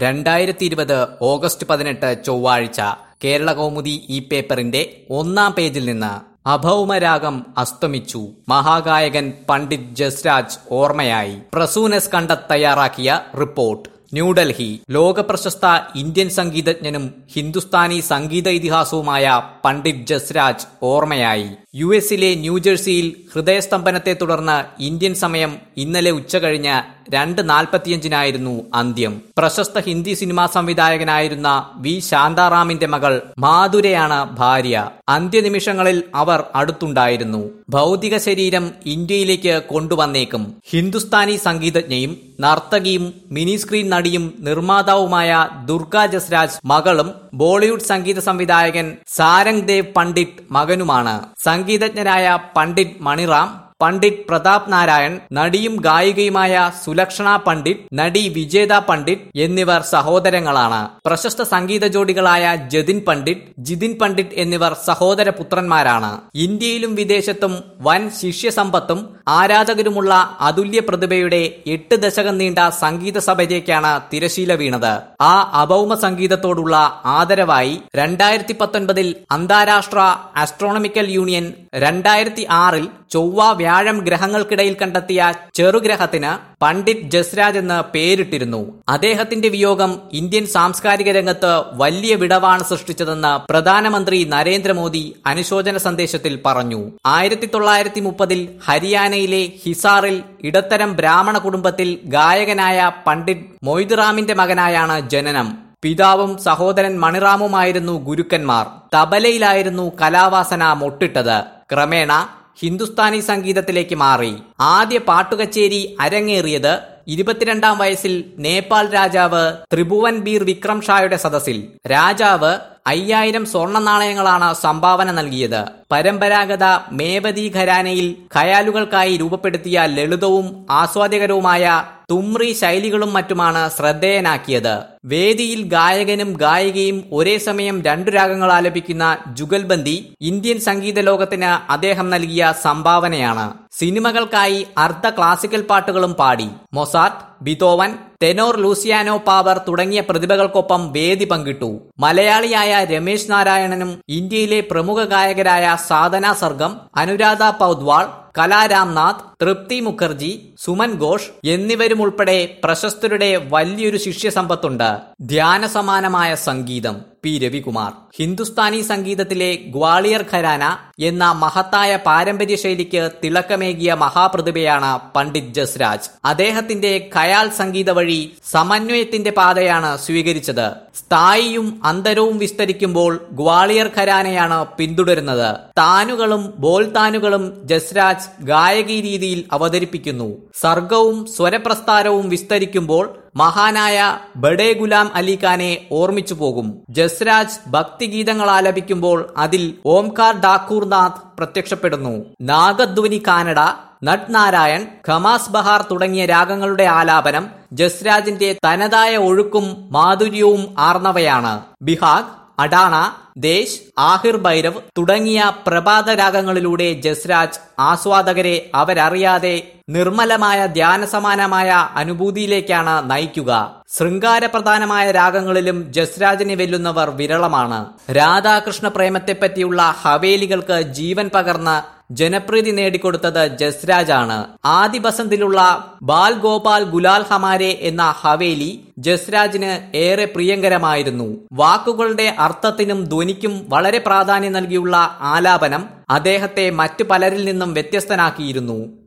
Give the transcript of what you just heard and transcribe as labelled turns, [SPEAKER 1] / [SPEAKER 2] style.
[SPEAKER 1] രണ്ടായിരത്തി ഇരുപത് ഓഗസ്റ്റ് പതിനെട്ട് ചൊവ്വാഴ്ച കേരള കൗമുദി ഈ പേപ്പറിന്റെ ഒന്നാം പേജിൽ നിന്ന് അഭൗമരാഗം അസ്തമിച്ചു മഹാഗായകൻ പണ്ഡിറ്റ് ജസ്രാജ് ഓർമ്മയായി പ്രസൂനസ് കണ്ടത്ത് തയ്യാറാക്കിയ റിപ്പോർട്ട് ന്യൂഡൽഹി ലോകപ്രശസ്ത ഇന്ത്യൻ സംഗീതജ്ഞനും ഹിന്ദുസ്ഥാനി സംഗീത ഇതിഹാസവുമായ പണ്ഡിറ്റ് ജസ്രാജ് ഓർമ്മയായി യു എസിലെ ന്യൂജേഴ്സിയിൽ ഹൃദയസ്തംഭനത്തെ തുടർന്ന് ഇന്ത്യൻ സമയം ഇന്നലെ ഉച്ചകഴിഞ്ഞ് രണ്ട് നാൽപ്പത്തിയഞ്ചിനായിരുന്നു അന്ത്യം പ്രശസ്ത ഹിന്ദി സിനിമാ സംവിധായകനായിരുന്ന വി ശാന്താറാമിന്റെ മകൾ മാധുരയാണ് ഭാര്യ അന്ത്യനിമിഷങ്ങളിൽ അവർ അടുത്തുണ്ടായിരുന്നു ഭൗതിക ശരീരം ഇന്ത്യയിലേക്ക് കൊണ്ടുവന്നേക്കും ഹിന്ദുസ്ഥാനി സംഗീതജ്ഞയും നർത്തകിയും മിനി സ്ക്രീൻ നടിയും നിർമ്മാതാവുമായ ദുർഗ ജസ്രാജ് മകളും ബോളിവുഡ് സംഗീത സംവിധായകൻ സാരംഗ് ദേവ് പണ്ഡിറ്റ് മകനുമാണ് സംഗീതജ്ഞരായ പണ്ഡിറ്റ് മണിറാം പണ്ഡിറ്റ് പ്രതാപ് നാരായൺ നടിയും ഗായികയുമായ സുലക്ഷണ പണ്ഡിറ്റ് നടി വിജേത പണ്ഡിറ്റ് എന്നിവർ സഹോദരങ്ങളാണ് പ്രശസ്ത സംഗീത ജോഡികളായ ജതിൻ പണ്ഡിറ്റ് ജിതിൻ പണ്ഡിറ്റ് എന്നിവർ സഹോദര പുത്രന്മാരാണ് ഇന്ത്യയിലും വിദേശത്തും വൻ ശിഷ്യസമ്പത്തും ആരാധകരുമുള്ള അതുല്യ പ്രതിഭയുടെ എട്ട് ദശകം നീണ്ട സംഗീത സഭയിലേക്കാണ് തിരശീല വീണത് ആ അഭൗമ സംഗീതത്തോടുള്ള ആദരവായി രണ്ടായിരത്തി പത്തൊൻപതിൽ അന്താരാഷ്ട്ര ആസ്ട്രോണമിക്കൽ യൂണിയൻ രണ്ടായിരത്തി ആറിൽ ചൊവ്വ വ്യാഴം ഗ്രഹങ്ങൾക്കിടയിൽ കണ്ടെത്തിയ ചെറുഗ്രഹത്തിന് പണ്ഡിറ്റ് ജസ്രാജ് എന്ന് പേരിട്ടിരുന്നു അദ്ദേഹത്തിന്റെ വിയോഗം ഇന്ത്യൻ സാംസ്കാരിക രംഗത്ത് വലിയ വിടവാണ് സൃഷ്ടിച്ചതെന്ന് പ്രധാനമന്ത്രി നരേന്ദ്രമോദി അനുശോചന സന്ദേശത്തിൽ പറഞ്ഞു ആയിരത്തി തൊള്ളായിരത്തി മുപ്പതിൽ ഹരിയാനയിലെ ഹിസാറിൽ ഇടത്തരം ബ്രാഹ്മണ കുടുംബത്തിൽ ഗായകനായ പണ്ഡിറ്റ് മൊയ്തുറാമിന്റെ മകനായാണ് ജനനം പിതാവും സഹോദരൻ മണിറാമുമായിരുന്നു ഗുരുക്കന്മാർ തബലയിലായിരുന്നു കലാവാസന മൊട്ടിട്ടത് ക്രമേണ ഹിന്ദുസ്ഥാനി സംഗീതത്തിലേക്ക് മാറി ആദ്യ പാട്ടുകച്ചേരി അരങ്ങേറിയത് ഇരുപത്തിരണ്ടാം വയസ്സിൽ നേപ്പാൾ രാജാവ് ത്രിഭുവൻ ബീർ വിക്രം ഷായുടെ സദസ്സിൽ രാജാവ് അയ്യായിരം സ്വർണ്ണ നാണയങ്ങളാണ് സംഭാവന നൽകിയത് പരമ്പരാഗത മേവതി ഘരാനയിൽ ഖയാലുകൾക്കായി രൂപപ്പെടുത്തിയ ലളിതവും ആസ്വാദ്യകരവുമായ തുമ്രി ശൈലികളും മറ്റുമാണ് ശ്രദ്ധേയനാക്കിയത് വേദിയിൽ ഗായകനും ഗായികയും ഒരേ സമയം രണ്ടു രാഗങ്ങൾ ആലപിക്കുന്ന ജുഗൽബന്ദി ഇന്ത്യൻ സംഗീത ലോകത്തിന് അദ്ദേഹം നൽകിയ സംഭാവനയാണ് സിനിമകൾക്കായി അർദ്ധ ക്ലാസിക്കൽ പാട്ടുകളും പാടി Mozart Beethoven tenor Luciano Pavarotti തുടങ്ങിയ പ്രതിഭകൾക്കൊപ്പം വേദി പങ്കിട്ടു മലയാളിയായ രമേശ് നാരായണനും ഇന്ത്യയിലെ പ്രമുഖ ഗായകരായ സാധന സർഗം അനുരാധ പൗദ്വാൾ കലാരാംനാഥ് തൃപ്തി മുഖർജി സുമൻ ഘോഷ് എന്നിവരും ഉൾപ്പെടെ പ്രശസ്തരുടെ വലിയൊരു ശിഷ്യസമ്പത്തുണ്ട് ധ്യാന സമാനമായ സംഗീതം പി രവികുമാർ ഹിന്ദുസ്ഥാനി സംഗീതത്തിലെ ഗ്വാളിയർ ഖരാന എന്ന മഹത്തായ പാരമ്പര്യ ശൈലിക്ക് തിളക്കമേകിയ മഹാപ്രതിഭയാണ് പണ്ഡിറ്റ് ജസ്രാജ് അദ്ദേഹത്തിന്റെ ഖയാൽ സംഗീത വഴി സമന്വയത്തിന്റെ പാതയാണ് സ്വീകരിച്ചത് സ്ഥായിയും അന്തരവും വിസ്തരിക്കുമ്പോൾ ഗ്വാളിയർ ഖരാനയാണ് പിന്തുടരുന്നത് താനുകളും ബോൽത്താനുകളും ജസ്രാജ് ഗായകി രീതിയിൽ അവതരിപ്പിക്കുന്നു സർഗവും സ്വരപ്രസ്ഥാരവും വിസ്തരിക്കുമ്പോൾ മഹാനായ ബഡേ ഗുലാം അലി ഖാനെ ഓർമ്മിച്ചു പോകും ജസ്രാജ് ഭക്തിഗീതങ്ങൾ ആലപിക്കുമ്പോൾ അതിൽ ഓംകാർ ഡാക്കൂർനാഥ് പ്രത്യക്ഷപ്പെടുന്നു നാഗധ്വനി കാനഡ നട് നാരായൺ ഖമാസ് ബഹാർ തുടങ്ങിയ രാഗങ്ങളുടെ ആലാപനം ജസ്രാജിന്റെ തനതായ ഒഴുക്കും മാധുര്യവും ആർന്നവയാണ് ബിഹാഗ് അഡാണ ദേശ് ആഹിർ ഭൈരവ് തുടങ്ങിയ പ്രഭാത രാഗങ്ങളിലൂടെ ജസ്രാജ് ആസ്വാദകരെ അവരറിയാതെ നിർമ്മലമായ ധ്യാനസമാനമായ അനുഭൂതിയിലേക്കാണ് നയിക്കുക ശൃംഗാരപ്രധാനമായ രാഗങ്ങളിലും ജസ്രാജിനെ വെല്ലുന്നവർ വിരളമാണ് രാധാകൃഷ്ണ പ്രേമത്തെപ്പറ്റിയുള്ള ഹവേലികൾക്ക് ജീവൻ പകർന്ന് ജനപ്രീതി നേടിക്കൊടുത്തത് ജസ്രാജാണ് ആദി ബസന്തിലുള്ള ബാൽ ഗോപാൽ ഗുലാൽ ഹമാരെ എന്ന ഹവേലി ജസ്രാജിന് ഏറെ പ്രിയങ്കരമായിരുന്നു വാക്കുകളുടെ അർത്ഥത്തിനും ധ്വനിക്കും വളരെ പ്രാധാന്യം നൽകിയുള്ള ആലാപനം അദ്ദേഹത്തെ മറ്റു പലരിൽ നിന്നും വ്യത്യസ്തനാക്കിയിരുന്നു